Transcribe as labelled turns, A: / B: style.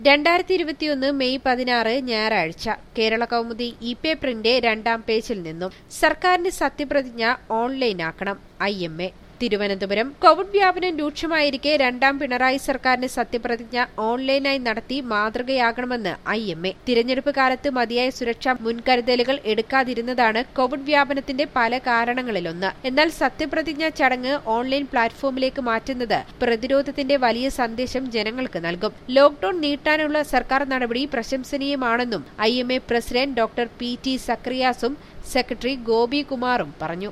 A: രണ്ടായിരത്തി ഇരുപത്തിയൊന്ന് മെയ് പതിനാറ് ഞായറാഴ്ച കേരള കൗമുദി ഇ പേപ്പറിന്റെ രണ്ടാം പേജിൽ നിന്നും സർക്കാരിന്റെ സത്യപ്രതിജ്ഞ ഓൺലൈനാക്കണം I M A Thiruvananthapuram Covid വ്യാപനം രൂക്ഷമായിരിക്കെ രണ്ടാം പിണറായി സർക്കാരിന്റെ സത്യപ്രതിജ്ഞ ഓൺലൈനായി നടത്തി മാതൃകയാകണമെന്ന് ഐ എം എ തിരഞ്ഞെടുപ്പ് കാലത്ത് മതിയായ സുരക്ഷാ മുൻകരുതലുകൾ എടുക്കാതിരുന്നതാണ് കോവിഡ് വ്യാപനത്തിന്റെ പല കാരണങ്ങളിലൊന്ന് എന്നാൽ സത്യപ്രതിജ്ഞ ചടങ്ങ് ഓൺലൈൻ പ്ലാറ്റ്ഫോമിലേക്ക് മാറ്റുന്നത് പ്രതിരോധത്തിന്റെ വലിയ സന്ദേശം ജനങ്ങൾക്ക് നൽകും ലോക്ഡൌൺ നീട്ടാനുള്ള സർക്കാർ നടപടി പ്രശംസനീയമാണെന്നും I M A president doctor P T സക്രിയാസും സെക്രട്ടറി ഗോപി കുമാറും പറഞ്ഞു